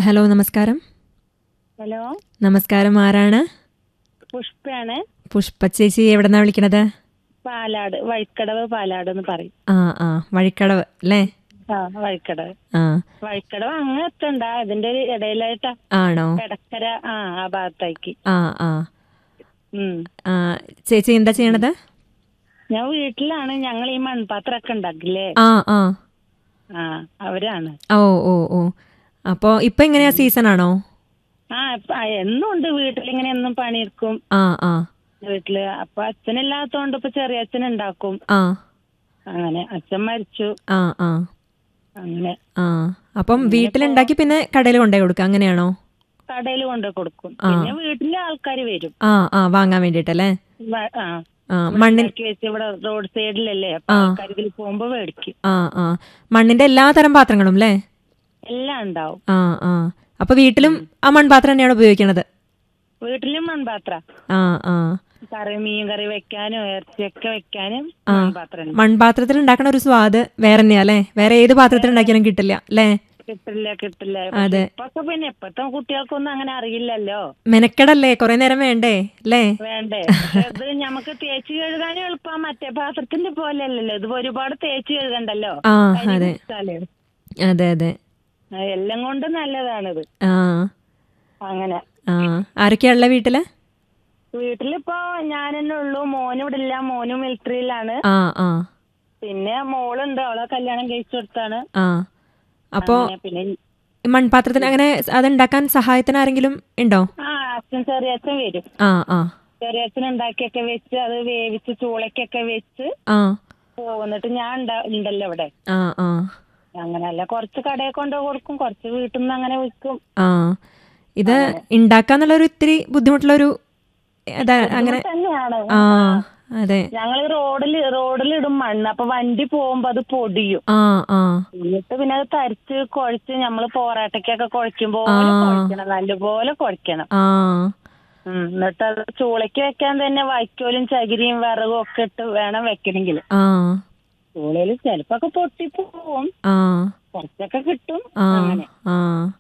Hello നമസ്കാരം hello നമസ്കാരം ആരാണ് പുഷ്പയാണ് പുഷ്പ ചേച്ചി എവിടെന്നാ വിളിക്കണത് പാലാട് വഴിക്കടവ് പാലാട് എന്ന് പറയും ആ ആ വഴിക്കടവ് അല്ലേ ആ വഴിക്കടവ് ആ വഴിക്കടവ് അങ്ങ് എത്തണ്ട ഇതിന്റെ ഒരു ഇടയിലായിട്ടാ ആണോ എടക്കര ആ ആ ഭാഗത്തേക്ക് ആ ആ ഉം ആ ചേച്ചി എന്താ ചെയ്യണത് ഞാൻ വീട്ടിലാണ് ഞങ്ങൾ ഈ മൺപാത്രമൊക്കെ ഉണ്ടാക്കില്ലേ ആ ആ ആ അവരാണ് ഓ ഓ ഓ അപ്പോ ഇപ്പൊ എങ്ങനെയാ സീസൺ ആണോ ആ ഇപ്പ- ആ, എന്നും ഉണ്ട് വീട്ടിൽ ഇങ്ങനെ എന്നും പണിയെടുക്കും ആ ആ വീട്ടില് അപ്പൊ അച്ഛനില്ലാത്തോണ്ട് ഇപ്പൊ ചെറിയ അച്ഛൻ ഉണ്ടാക്കും ആ അങ്ങനെ അച്ഛൻ മരിച്ചു ആ ആ അങ്ങനെ ആ അപ്പം വീട്ടിലുണ്ടാക്കി പിന്നെ കടയിൽ കൊണ്ടുപോയി കൊടുക്കുക അങ്ങനെയാണോ കടയിൽ കൊണ്ടു കൊടുക്കും പിന്നെ വീട്ടിലെ ആൾക്കാർ വരും ആ ആ വാങ്ങാൻ വേണ്ടിയിട്ടല്ലേ വ- ആ ആ മണ്ണിൻ ഉണ്ടാക്കി വെച്ച് ഇവിടെ റോഡ് സൈഡിലല്ലേ അപ്പൊ ആൾക്കാർ ഇതിൽ പോകുമ്പോ മേടിക്കും ആ ആ മണ്ണിന്റെ എല്ലാ തരം പാത്രങ്ങളും അല്ലേ എല്ലാം ഉണ്ടാവും ആ ആ അപ്പൊ വീട്ടിലും ആ മൺപാത്രം തന്നെയാണ് ഉപയോഗിക്കണത് വീട്ടിലും മൺപാത്ര ആ ആ കറി മീൻ കറി വെക്കാനും ഇറച്ചിയൊക്കെ വെക്കാനും ആ. മൺപാത്രം ഉണ്ട്. മൺപാത്രത്തിൽ ഉണ്ടാക്കണ ഒരു സ്വാദ് വേറെ തന്നെയാ അല്ലേ വേറെ ഏത് പാത്രത്തിൽ ഉണ്ടാക്കിയാലും കിട്ടില്ല അല്ലേ കിട്ടില്ല കിട്ടില്ല അതെ. ഇപ്പൊക്കെ പിന്നെ ഇപ്പത്തെ കുട്ടികൾക്കൊന്നും അങ്ങനെ അറിയില്ലല്ലോ മെനക്കെടല്ലേ കുറെ നേരം വേണ്ടേ അല്ലേ വേണ്ടേ പക്ഷെ ഇത് നമുക്ക് തേച്ച് കഴുകാനും എളുപ്പം മറ്റേ പാത്രത്തിന്റെ പോലെ അല്ലല്ലോ ഇത് ഒരുപാട് തേച്ച് കഴുകണ്ടല്ലോ ആ അരി അതെ വെച്ചാല്. അതെ അതെ ആ, എല്ലാം കൊണ്ട് നല്ലതാണിത് ആ അങ്ങനെ ആ ആരൊക്കെയാ ഉള്ള വീട്ടില് വീട്ടിലിപ്പോ ഞാൻ തന്നെ ഉള്ളൂ മോനും ഇവിടെ ഇല്ല മോനും മിലിറ്ററിയിലാണ് ആ ആ പിന്നെ മോളുണ്ട് അവളെ കല്യാണം കഴിച്ചു കൊടുത്താണ് ആ അപ്പോ അങ്ങനെ പിന്നെ ഈ മൺപാത്രത്തിന് അങ്ങനെ അത് ഉണ്ടാക്കാൻ സഹായത്തിന് ആരെങ്കിലും ഉണ്ടോ ആ അച്ഛൻ ചെറിയച്ഛൻ വരും ആ ആ ചെറിയച്ഛൻ ഉണ്ടാക്കിയൊക്കെ വെച്ച് അത് വേവിച്ച് ചൂളയ്ക്കൊക്കെ വെച്ച് ആ പോകുന്നിട്ട് ഞാൻ ഉണ്ടാ- ഉണ്ടല്ലോ ഇവിടെ ആ ആ അങ്ങനല്ല കുറച്ച് കടയിൽ കൊണ്ട് കൊടുക്കും കുറച്ച് വീട്ടിൽ നിന്ന് അങ്ങനെ വിൽക്കും ആ ഇത് ഉണ്ടാക്കാന്നുള്ള ഒരു ഇത്തിരി ബുദ്ധിമുട്ടുള്ളൊരു അതാ അങ്ങനെ തന്നെയാണ് ആ അതെ ഞങ്ങൾ റോഡിൽ റോഡിൽ ഇടും മണ്ണ് അപ്പൊ വണ്ടി പോകുമ്പോ അത് പൊടിയും ആ ആ എന്നിട്ട് പിന്നെ അത് തരിച്ച് കുഴച്ച് നമ്മള് പോറാട്ടയ്ക്കൊക്കെ കുഴക്കുമ്പോ ആ. കുഴക്കണം നല്ലപോലെ കുഴക്കണം ആ ഉം, എന്നിട്ട് അത് ചൂളയ്ക്ക് വെക്കാൻ തന്നെ വൈക്കോലും ചകിരിയും വിറകും ഒക്കെ ഇട്ട് വേണം വെക്കണമെങ്കിൽ ആ ചൂളയില് ചിലപ്പൊക്കെ പൊട്ടിപ്പോവും ആ കുറച്ചൊക്കെ കിട്ടും ആ അങ്ങനെ ആ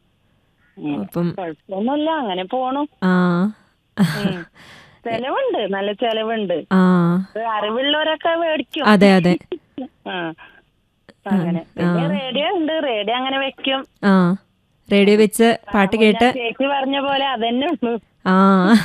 ഉം. അപ്പം കുഴപ്പമൊന്നുമില്ല അങ്ങനെ പോണു ആ ഉം. ചെലവുണ്ട് നല്ല ചെലവുണ്ട് ആ ഇത് അറിവുള്ളവരൊക്കെ മേടിക്കും അതെ അതെ ആ അങ്ങനെ പിന്നെ റേഡിയോ ഉണ്ട് റേഡിയോ അങ്ങനെ വെക്കും ആ റേഡിയോ വെച്ച് പാട്ട് കേട്ട് ചേച്ചി പറഞ്ഞ പോലെ അതന്നെ ഉള്ളൂ ആ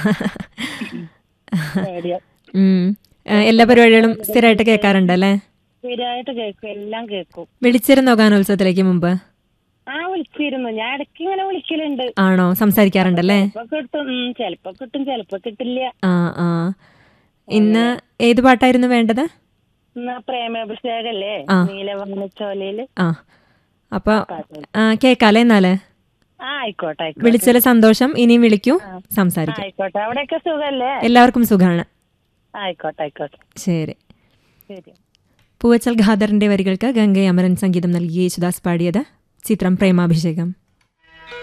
റേഡിയോ ഉം. ഏ, എല്ലാ പരിപാടികളും സ്ഥിരമായിട്ട് കേൾക്കാറുണ്ട് അല്ലേ സ്ഥിരമായിട്ട് കേൾക്കും എല്ലാം കേൾക്കും വിളിച്ചിരുന്നോ ഗാനോത്സവത്തിലേക്ക് മുമ്പ് ആ വിളിച്ചിരുന്നു ഞാൻ ഇടയ്ക്ക് ഇങ്ങനെ വിളിക്കലുണ്ട് ആണോ സംസാരിക്കാറുണ്ടല്ലേ ചിലപ്പോ കിട്ടും ഉം, ചിലപ്പോ കിട്ടും ചിലപ്പോ കിട്ടില്ല ആ ആ ഇന്ന് ഏത് പാട്ടായിരുന്നു വേണ്ടത് എന്നാ പ്രേമാഭിഷേകല്ലേ ആ. നീലവർണ്ണച്ചോലയില് ആ അപ്പൊ ആ, കേക്കാലേ എന്നാല് ആ ആയിക്കോട്ടെ ആയിക്കോട്ടെ വിളിച്ചതിൽ സന്തോഷം ഇനിയും വിളിക്കൂ സംസാരിക്കാം ആയിക്കോട്ടെ അവിടെയൊക്കെ സുഖല്ലേ എല്ലാവർക്കും സുഖമാണ് ആയിക്കോട്ടെ ആയിക്കോട്ടെ ശരി ശരി പൂവച്ചൽ ഖാദറിന്റെ വരികൾക്ക് ഗംഗ അമരൻ സംഗീതം നൽകി യേശുദാസ് പാടിയത് ചിത്രം പ്രേമാഭിഷേകം